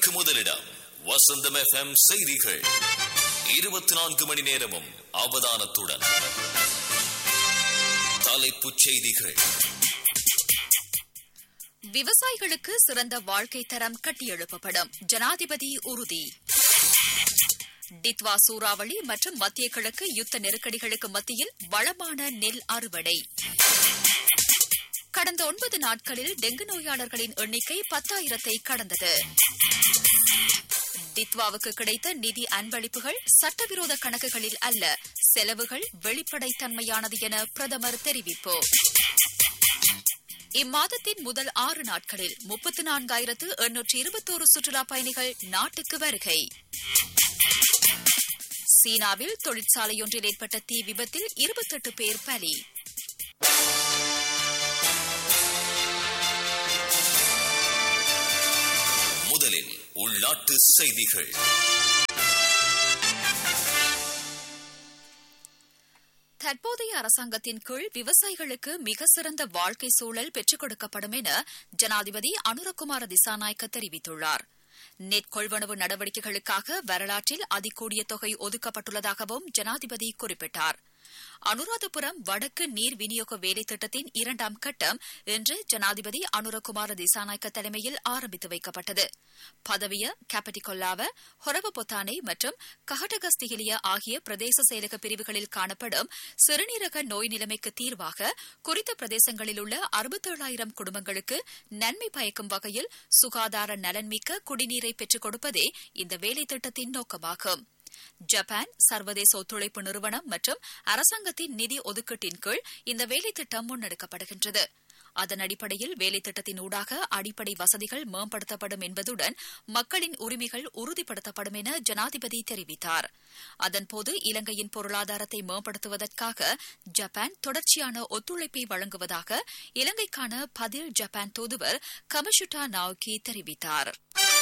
செய்திகளுக்கு முதலிடம் வசந்தம் எஃப்எம் செய்திகள் இருபத்தி நான்கு மணி நேரமும் அவதானத்துடன் தலைப்புச் செய்திகள் விவசாயிகளுக்கு சிறந்த வாழ்க்கை தரம் கட்டியெழுப்பப்படும் ஜனாதிபதி உறுதி டித்வா சூறாவளி மற்றும் மத்திய கிழக்கு யுத்த நெருக்கடிகளுக்கு மத்தியில் வளமான நெல் அறுவடை கடந்த ஒன்பது நாட்களில் டெங்கு நோயாளர்களின் எண்ணிக்கை பத்தாயிரத்தை கடந்தது டித்வாவுக்கு கிடைத்த நிதி அன்பளிப்புகள் சட்டவிரோத கணக்குகளில் அல்ல செலவுகள் வெளிப்படைத்தன்மையானது என பிரதமர் தெரிவிப்பு இம்மாதத்தின் முதல் ஆறு நாட்களில் முப்பத்து நான்காயிரத்து எண்ணூற்று இருபத்தோரு சுற்றுலாப் பயணிகள் நாட்டுக்கு வருகை சீனாவில் தொழிற்சாலையொன்றில் ஏற்பட்ட தீ விபத்தில் இருபத்தெட்டு பேர் பலி முதலில் உள்நாட்டு செய்திகள் தற்போதைய அரசாங்கத்தின் கீழ் விவசாயிகளுக்கு மிக சிறந்த வாழ்க்கை சூழல் பெற்றுக் கொடுக்கப்படும் என ஜனாதிபதி அனுரகுமார திசாநாயக்க தெரிவித்துள்ளார் நெட் கொள்வனவு நடவடிக்கைகளுக்காக வரலாற்றில் அதிகூடிய தொகை ஒதுக்கப்பட்டுள்ளதாகவும் ஜனாதிபதி குறிப்பிட்டார் அனுராதபுரம் வடக்கு நீர் விநியோக வேலை திட்டத்தின் இரண்டாம் கட்டம் இன்று ஜனாதிபதி அனுரகுமார திசாநாயக்க தலைமையில் ஆரம்பித்து வைக்கப்பட்டது பதவிய கேப்பட்டிகொல்லாவ ஹொரவபொத்தானை மற்றும் கஹடகஸ்திகிலிய ஆகிய பிரதேச செயலக பிரிவுகளில் காணப்படும் சிறுநீரக நோய் நிலைமைக்கு தீர்வாக குறித்த பிரதேசங்களில் உள்ள அறுபத்தேழாயிரம் குடும்பங்களுக்கு நன்மை பயக்கும் வகையில் சுகாதார நலன்மிக்க குடிநீரை பெற்றுக் கொடுப்பதே இந்த வேலை திட்டத்தின் நோக்கமாகும் ஜப்பான் சர்வதேச ஒத்துழைப்பு நிறுவனம் மற்றும் அரசாங்கத்தின் நிதி ஒதுக்கீட்டின் கீழ் இந்த வேலைத்திட்டம் முன்னெடுக்கப்படுகின்றது அதன் அடிப்படையில் வேலைத்திட்டத்தின் ஊடாக அடிப்படை வசதிகள் மேம்படுத்தப்படும் என்பதுடன் மக்களின் உரிமைகள் உறுதிப்படுத்தப்படும் என ஜனாதிபதி தெரிவித்தார் அதன்போது இலங்கையின் பொருளாதாரத்தை மேம்படுத்துவதற்காக ஜப்பான் தொடர்ச்சியான ஒத்துழைப்பை வழங்குவதாக இலங்கைக்கான பதில் ஜப்பான் தூதுவர் கமஷுட்டா நாவுக்கி தெரிவித்தார்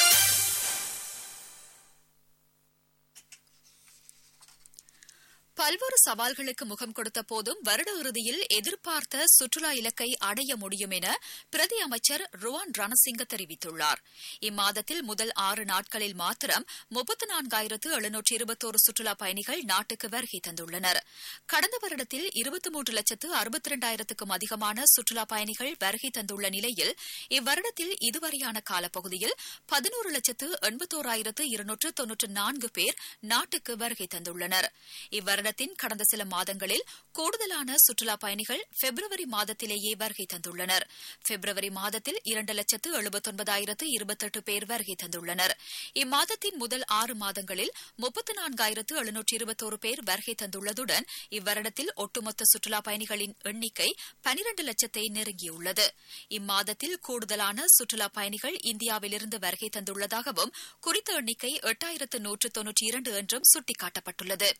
பல்வேறு சவால்களுக்கு முகம் கொடுத்த போதும் வருட இறுதியில் எதிர்பார்த்த சுற்றுலா இலக்கை அடைய முடியும் என பிரதி அமைச்சர் ருவான் ரணசிங்க தெரிவித்துள்ளார் இம்மாதத்தில் முதல் ஆறு நாட்களில் மாத்திரம் முப்பத்து நான்காயிரத்து எழுநூற்று இருபத்தோரு சுற்றுலா பயணிகள் நாட்டுக்கு வருகை தந்துள்ளனர் கடந்த வருடத்தில் இருபத்தி மூன்று லட்சத்து அறுபத்தி இரண்டாயிரத்துக்கும் அதிகமான சுற்றுலா பயணிகள் வருகை தந்துள்ள நிலையில் இவ்வருடத்தில் இதுவரையான காலப்பகுதியில் பதினோரு லட்சத்து எண்பத்தோராயிரத்து இருநூற்று தொன்னூற்று நான்கு பேர் நாட்டுக்கு வருகை தந்துள்ளனர் இவ்வருட வருடத்தின் கடந்த சில மாதங்களில் கூடுதலான சுற்றுலா பயணிகள் பிப்ரவரி மாதத்திலேயே வருகை தந்துள்ளனர் பிப்ரவரி மாதத்தில் இரண்டு லட்சத்து எழுபத்தொன்பதாயிரத்து இருபத்தெட்டு பேர் வருகை தந்துள்ளனர் இம்மாதத்தின் முதல் ஆறு மாதங்களில் முப்பத்து நான்காயிரத்து எழுநூற்று இருபத்தோரு பேர் வருகை தந்துள்ளதுடன் இவ்வருடத்தில் ஒட்டுமொத்த சுற்றுலா பயணிகளின் எண்ணிக்கை பனிரண்டு லட்சத்தை நெருங்கியுள்ளது இம்மாதத்தில் கூடுதலான சுற்றுலா பயணிகள் இந்தியாவிலிருந்து வருகை தந்துள்ளதாகவும் குறித்த எண்ணிக்கை எட்டாயிரத்து நூற்று தொன்னூற்றி இரண்டு என்றும் சுட்டிக்காட்டப்பட்டுள்ளது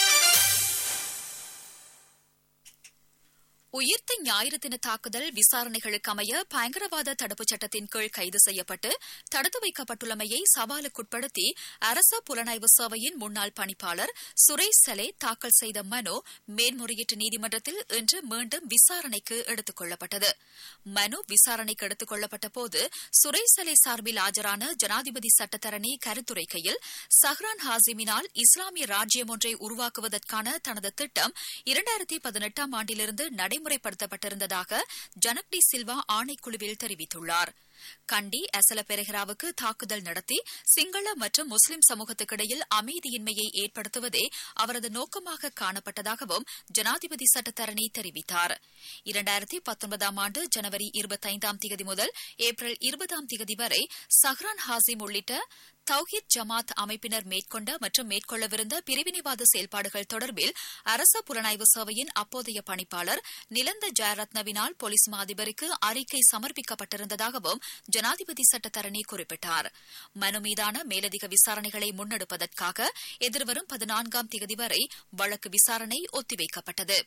உயிர்த்த ஞாயிறு தின தாக்குதல் விசாரணைகளுக்கு அமைய பயங்கரவாத தடுப்புச் சட்டத்தின் கீழ் கைது செய்யப்பட்டு தடுத்து வைக்கப்பட்டுள்ளமையை சவாலுக்குட்படுத்தி அரச புலனாய்வு சேவையின் முன்னாள் பணிப்பாளர் சுரேஷ் சலே தாக்கல் செய்த மனு மேன்முறையீட்டு நீதிமன்றத்தில் இன்று மீண்டும் விசாரணைக்கு எடுத்துக் கொள்ளப்பட்டது மனு விசாரணைக்கு எடுத்துக் கொள்ளப்பட்ட போது சுரேஷ் சலே சார்பில் ஆஜரான ஜனாதிபதி சட்டத்தரணி கருத்துரைக்கையில் சஹ்ரான் ஹாசிமினால் இஸ்லாமிய ராஜ்யம் ஒன்றை உருவாக்குவதற்கான தனது திட்டம் இரண்டாயிரத்தி பதினெட்டாம் ஆண்டிலிருந்து நடை நடைமுறைப்படுத்தப்பட்டிருந்ததாக ஜனக்டி சில்வா ஆணைக்குழுவில் தெரிவித்துள்ளார் கண்டி அசல பெரஹராவுக்கு தாக்குதல் நடத்தி சிங்கள மற்றும் முஸ்லிம் சமூகத்துக்கிடையில் அமைதியின்மையை ஏற்படுத்துவதே அவரது நோக்கமாக காணப்பட்டதாகவும் ஜனாதிபதி சட்டத்தரணி தெரிவித்தார் இரண்டாயிரத்தி பத்தொன்பதாம் ஆண்டு ஜனவரி இருபத்தைந்தாம் தேதி முதல் ஏப்ரல் இருபதாம் தேதி வரை சஹ்ரான் ஹாசிம் உள்ளிட்ட தௌஹித் ஜமாத் அமைப்பினர் மேற்கொண்ட மற்றும் மேற்கொள்ளவிருந்த பிரிவினைவாத செயல்பாடுகள் தொடர்பில் அரச புலனாய்வு சேவையின் அப்போதைய பணிப்பாளர் நிலந்த ஜெயரத்னவினால் போலீஸ் மா அதிபருக்கு அறிக்கை சமர்ப்பிக்கப்பட்டிருந்ததாகவும் ஜனாதிபதி சட்டத்தரணி குறிப்பிட்டார் மனு மீதான மேலதிக விசாரணைகளை முன்னெடுப்பதற்காக எதிர்வரும் பதினான்காம் தேதி வரை வழக்கு விசாரணை ஒத்திவைக்கப்பட்டது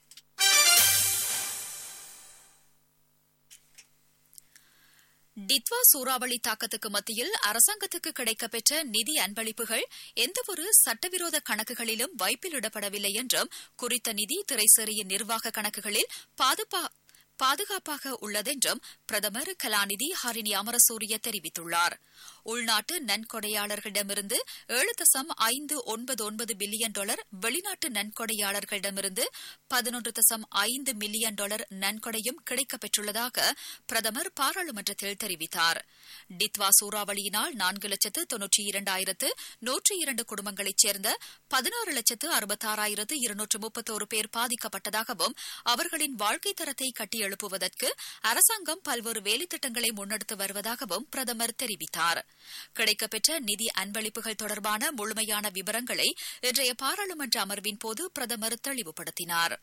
டித்வா சூறாவளி தாக்கத்துக்கு மத்தியில் அரசாங்கத்துக்கு கிடைக்கப்பெற்ற நிதி அன்பளிப்புகள் எந்தவொரு சட்டவிரோத கணக்குகளிலும் வைப்பிலிடப்படவில்லை என்றும் குறித்த நிதி திரைசேரியின் நிர்வாக கணக்குகளில் பாதுகாப்பாக உள்ளதென்றும் பிரதமர் கலாநிதி ஹரிணி அமரசூரிய தெரிவித்துள்ளார் உள்நாட்டு நன்கொடையாளர்களிடமிருந்து ஏழு தசம் ஐந்து ஒன்பது ஒன்பது பில்லியன் டாலர் வெளிநாட்டு நன்கொடையாளர்களிடமிருந்து பதினொன்று தசம் ஐந்து மில்லியன் டாலர் நன்கொடையும் கிடைக்கப்பெற்றுள்ளதாக பிரதமர் பாராளுமன்றத்தில் தெரிவித்தார் டித்வா சூறாவளியினால் நான்கு லட்சத்து தொன்னூற்றி இரண்டாயிரத்து நூற்றி இரண்டு குடும்பங்களைச் சேர்ந்த பதினாறு லட்சத்து அறுபத்தாறாயிரத்து இருநூற்று முப்பத்தோரு பேர் பாதிக்கப்பட்டதாகவும் அவர்களின் வாழ்க்கை தரத்தை கட்டியெழுப்புவதற்கு அரசாங்கம் பல்வேறு வேலைத்திட்டங்களை முன்னெடுத்து வருவதாகவும் பிரதமர் தெரிவித்தார் கிடைக்கப்பெற்ற நிதி அன்பளிப்புகள் தொடர்பான முழுமையான விவரங்களை இன்றைய பாராளுமன்ற அமர்வின் போது பிரதமர் தெளிவுபடுத்தினார்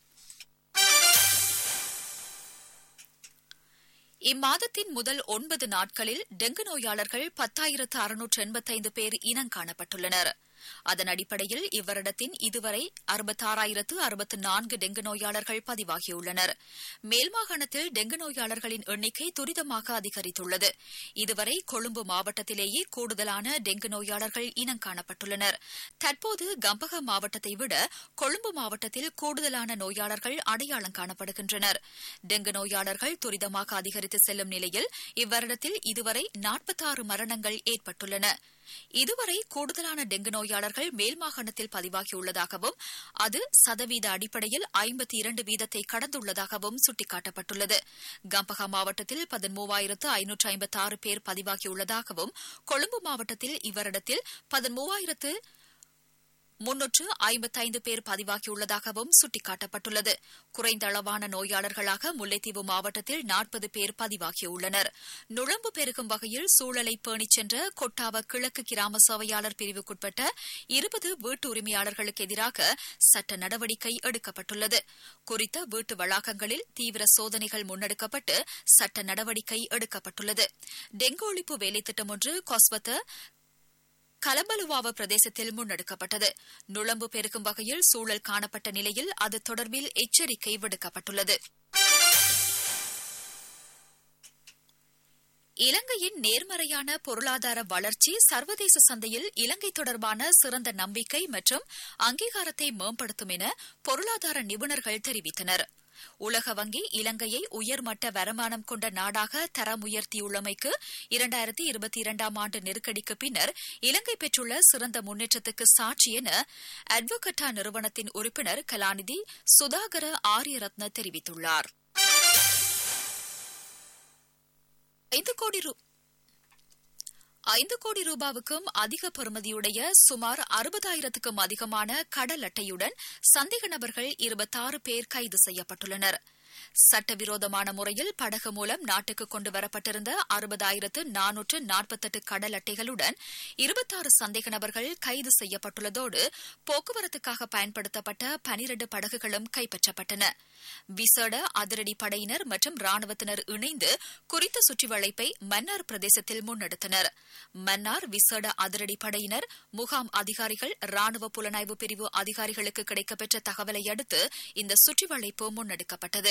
இம்மாதத்தின் முதல் ஒன்பது நாட்களில் டெங்கு நோயாளர்கள் பத்தாயிரத்து அறுநூற்று எண்பத்தைந்து பேர் இனங்காணப்பட்டுள்ளனர் அதன் அடிப்படையில் இவ்வருடத்தின் இதுவரை அறுபத்தாறாயிரத்து அறுபத்து நான்கு டெங்கு நோயாளர்கள் பதிவாகியுள்ளனர் மேல் மாகாணத்தில் டெங்கு நோயாளர்களின் எண்ணிக்கை துரிதமாக அதிகரித்துள்ளது இதுவரை கொழும்பு மாவட்டத்திலேயே கூடுதலான டெங்கு நோயாளர்கள் இனங்காணப்பட்டுள்ளனர் தற்போது கம்பக மாவட்டத்தை விட கொழும்பு மாவட்டத்தில் கூடுதலான நோயாளர்கள் அடையாளம் காணப்படுகின்றனர் டெங்கு நோயாளர்கள் துரிதமாக அதிகரித்து செல்லும் நிலையில் இவ்வருடத்தில் இதுவரை நாற்பத்தாறு மரணங்கள் ஏற்பட்டுள்ளன இதுவரை கூடுதலான டெங்கு நோயாளர்கள் மேல் மாகாணத்தில் பதிவாகியுள்ளதாகவும் அது சதவீத அடிப்படையில் ஐம்பத்தி இரண்டு வீதத்தை கடந்துள்ளதாகவும் சுட்டிக்காட்டப்பட்டுள்ளது கம்பகா மாவட்டத்தில் பதிமூவாயிரத்து ஐநூற்று ஐம்பத்தி ஆறு பேர் பதிவாகியுள்ளதாகவும் கொழும்பு மாவட்டத்தில் இவ்வருடத்தில் பதிமூவாயிரத்து முன்னூற்று ஐம்பத்தைந்து பேர் பதிவாகியுள்ளதாகவும் சுட்டிக்காட்டப்பட்டுள்ளது குறைந்த அளவான நோயாளர்களாக முல்லைத்தீவு மாவட்டத்தில் நாற்பது பேர் பதிவாகியுள்ளனர் நுழம்பு பெருகும் வகையில் சூழலை பேணிச் சென்ற கொட்டாவ கிழக்கு கிராம சேவையாளர் பிரிவுக்குட்பட்ட இருபது வீட்டு உரிமையாளர்களுக்கு எதிராக சட்ட நடவடிக்கை எடுக்கப்பட்டுள்ளது குறித்த வீட்டு வளாகங்களில் தீவிர சோதனைகள் முன்னெடுக்கப்பட்டு சட்ட நடவடிக்கை எடுக்கப்பட்டுள்ளது டெங்கு ஒழிப்பு வேலைத்திட்டம் ஒன்று கொஸ்வத்த கலம்பலுவாவ பிரதேசத்தில் முன்னெடுக்கப்பட்டது நுழம்பு பெருக்கும் வகையில் சூழல் காணப்பட்ட நிலையில் அது தொடர்பில் எச்சரிக்கை விடுக்கப்பட்டுள்ளது இலங்கையின் நேர்மறையான பொருளாதார வளர்ச்சி சர்வதேச சந்தையில் இலங்கை தொடர்பான சிறந்த நம்பிக்கை மற்றும் அங்கீகாரத்தை மேம்படுத்தும் என பொருளாதார நிபுணர்கள் தெரிவித்தனா் உலக வங்கி இலங்கையை உயர்மட்ட வருமானம் கொண்ட நாடாக தரம் உயர்த்தியுள்ளமைக்கு இரண்டாயிரத்தி இருபத்தி இரண்டாம் ஆண்டு நெருக்கடிக்கு பின்னர் இலங்கை பெற்றுள்ள சிறந்த முன்னேற்றத்துக்கு சாட்சி என அட்வொகட்டா நிறுவனத்தின் உறுப்பினர் கலாநிதி சுதாகர ஆரியரத்ன தெரிவித்துள்ளார் ஐந்து கோடி ஐந்து கோடி ரூபாவுக்கும் அதிக பெறுமதியுடைய சுமார் அறுபதாயிரத்துக்கும் அதிகமான கடல் அட்டையுடன் சந்தேக நபர்கள் இருபத்தாறு பேர் கைது செய்யப்பட்டுள்ளனர் சட்டவிரோதமான முறையில் படகு மூலம் நாட்டுக்கு கொண்டு வரப்பட்டிருந்த அறுபதாயிரத்து நானூற்று நாற்பத்தெட்டு கடல் அட்டைகளுடன் இருபத்தாறு சந்தேக நபர்கள் கைது செய்யப்பட்டுள்ளதோடு போக்குவரத்துக்காக பயன்படுத்தப்பட்ட பனிரண்டு படகுகளும் கைப்பற்றப்பட்டன விசேட அதிரடி படையினர் மற்றும் ராணுவத்தினர் இணைந்து குறித்த சுற்றிவளைப்பை மன்னார் பிரதேசத்தில் முன்னெடுத்தனர் மன்னார் விசேட அதிரடி படையினர் முகாம் அதிகாரிகள் ராணுவ புலனாய்வு பிரிவு அதிகாரிகளுக்கு கிடைக்கப்பெற்ற தகவலை அடுத்து இந்த சுற்றிவளைப்பு முன்னெடுக்கப்பட்டது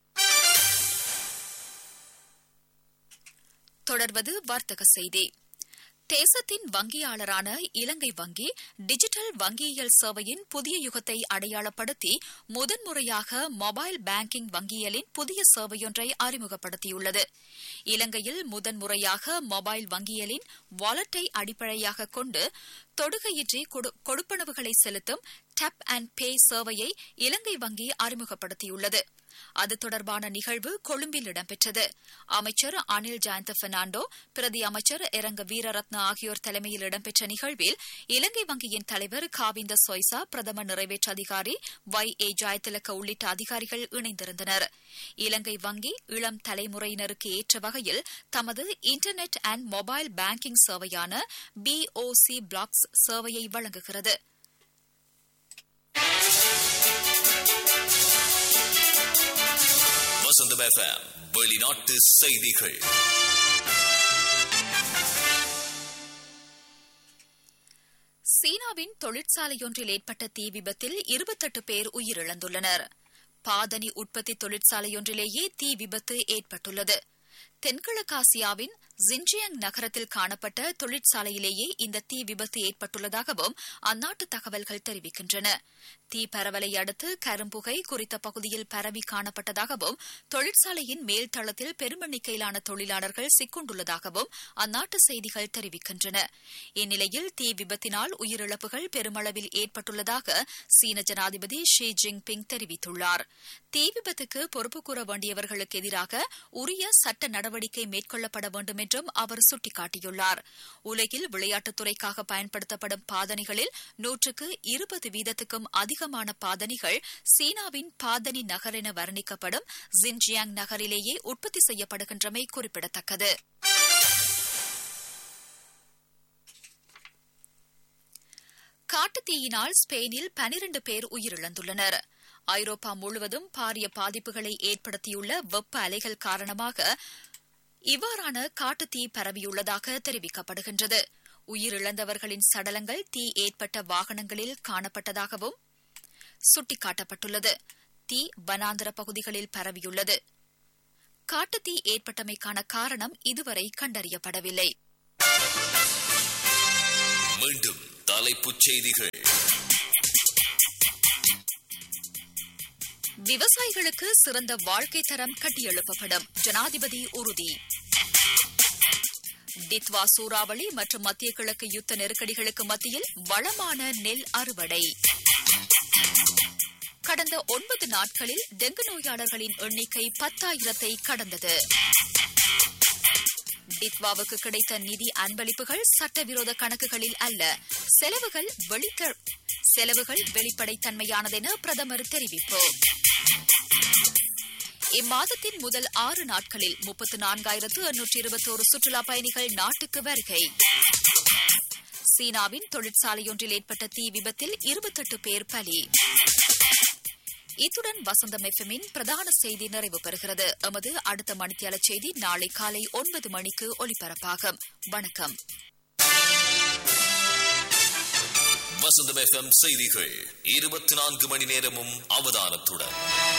தொடர்வது வர்த்தக செய்தி தேசத்தின் வங்கியாளரான இலங்கை வங்கி டிஜிட்டல் வங்கியியல் சேவையின் புதிய யுகத்தை அடையாளப்படுத்தி முதன்முறையாக மொபைல் பேங்கிங் வங்கியலின் புதிய சேவையொன்றை அறிமுகப்படுத்தியுள்ளது இலங்கையில் முதன்முறையாக மொபைல் வங்கியலின் வாலெட்டை அடிப்படையாக கொண்டு தொடுகையின்றி கொடுப்பனவுகளை செலுத்தும் டப் அண்ட் பே சேவையை இலங்கை வங்கி அறிமுகப்படுத்தியுள்ளது அது தொடர்பான நிகழ்வு கொழும்பில் இடம்பெற்றது அமைச்சர் அனில் ஜயந்த பெர்னாண்டோ பிரதி அமைச்சர் இரங்க வீரரத்ன ஆகியோர் தலைமையில் இடம்பெற்ற நிகழ்வில் இலங்கை வங்கியின் தலைவர் காவிந்த சொய்சா பிரதமர் நிறைவேற்று அதிகாரி ஒய் ஏ ஜெயதிலக்க உள்ளிட்ட அதிகாரிகள் இணைந்திருந்தனர் இலங்கை வங்கி இளம் தலைமுறையினருக்கு ஏற்ற வகையில் தமது இன்டர்நெட் அண்ட் மொபைல் பேங்கிங் சேவையான பிஓசி பிளாக்ஸ் சேவையை வழங்குகிறது வசந்தம் எஃப்எம் வெளிநாட்டு செய்திகள் சீனாவின் தொழிற்சாலையொன்றில் ஏற்பட்ட தீ விபத்தில் இருபத்தெட்டு பேர் உயிரிழந்துள்ளனர் பாதனி உற்பத்தி தொழிற்சாலையொன்றிலேயே தீ விபத்து ஏற்பட்டுள்ளது தென்கிழக்காசியாவின் ஜின்ஜியங் நகரத்தில் காணப்பட்ட தொழிற்சாலையிலேயே இந்த தீ விபத்து ஏற்பட்டுள்ளதாகவும் அந்நாட்டு தகவல்கள் தெரிவிக்கின்றன தீ பரவலை அடுத்து கரும்புகை குறித்த பகுதியில் பரவி காணப்பட்டதாகவும் தொழிற்சாலையின் மேல் தளத்தில் பெருமெண்ணிக்கையிலான தொழிலாளர்கள் சிக்குண்டுள்ளதாகவும் அந்நாட்டு செய்திகள் தெரிவிக்கின்றன இந்நிலையில் தீ விபத்தினால் உயிரிழப்புகள் பெருமளவில் ஏற்பட்டுள்ளதாக சீன ஜனாதிபதி ஷி ஜின்பிங் தெரிவித்துள்ளார் தீ விபத்துக்கு பொறுப்பு கூற வேண்டியவர்களுக்கு எதிராக உரிய சட்ட நடவடிக்கை மேற்கொள்ளப்பட வேண்டும் என்றும் அவர் சுட்டிக்காட்டியுள்ளார் உலகில் விளையாட்டுத்துறைக்காக பயன்படுத்தப்படும் பாதணிகளில் நூற்றுக்கு இருபது வீதத்துக்கும் அதிகமான பாதணிகள் சீனாவின் பாதணி நகர் என வர்ணிக்கப்படும் ஜின்ஜியாங் நகரிலேயே உற்பத்தி செய்யப்படுகின்றமை குறிப்பிடத்தக்கது காட்டுத்தீயினால் ஸ்பெயினில் பனிரண்டு பேர் உயிரிழந்துள்ளனர் ஐரோப்பா முழுவதும் பாரிய பாதிப்புகளை ஏற்படுத்தியுள்ள வெப்ப அலைகள் காரணமாக இவ்வாறான காட்டுத்தீ பரவியுள்ளதாக தெரிவிக்கப்படுகின்றது உயிரிழந்தவர்களின் சடலங்கள் தீ ஏற்பட்ட வாகனங்களில் காணப்பட்டதாகவும் சுட்டிக்காட்டப்பட்டுள்ளது தீ வனாந்திர பகுதிகளில் பரவியுள்ளது காட்டுத்தீ ஏற்பட்டமைக்கான காரணம் இதுவரை கண்டறியப்படவில்லை மீண்டும் தலைப்புச் செய்திகள் விவசாயிகளுக்கு சிறந்த வாழ்க்கை தரம் கட்டியெழுப்பப்படும் ஜனாதிபதி உறுதி டித்வா சூறாவளி மற்றும் மத்திய கிழக்கு யுத்த நெருக்கடிகளுக்கு மத்தியில் வளமான நெல் அறுவடை கடந்த ஒன்பது நாட்களில் டெங்கு நோயாளர்களின் எண்ணிக்கை பத்தாயிரத்தை கடந்தது டித்வாவுக்கு கிடைத்த நிதி அன்பளிப்புகள் சட்டவிரோத கணக்குகளில் அல்ல செலவுகள் வெளித்த செலவுகள் வெளிப்படைத்தன்மையானதென பிரதமர் தெரிவிப்பு இம்மாதத்தின் முதல் ஆறு நாட்களில் முப்பத்து நான்காயிரத்து எண்ணூற்று இருபத்தோரு சுற்றுலா பயணிகள் நாட்டுக்கு வருகை சீனாவின் தொழிற்சாலையொன்றில் ஏற்பட்ட தீ விபத்தில் இருபத்தெட்டு பேர் பலி இத்துடன் வசந்தம் எஃப்எம்மின் பிரதான செய்தி நிறைவு பெறுகிறது எமது அடுத்த மணித்தியால செய்தி நாளை காலை ஒன்பது மணிக்கு ஒலிபரப்பாகும் வணக்கம் வசந்தம் எஃப்எம் செய்திகள் இருபத்தி நான்கு மணி நேரமும் அவதானத்துடன்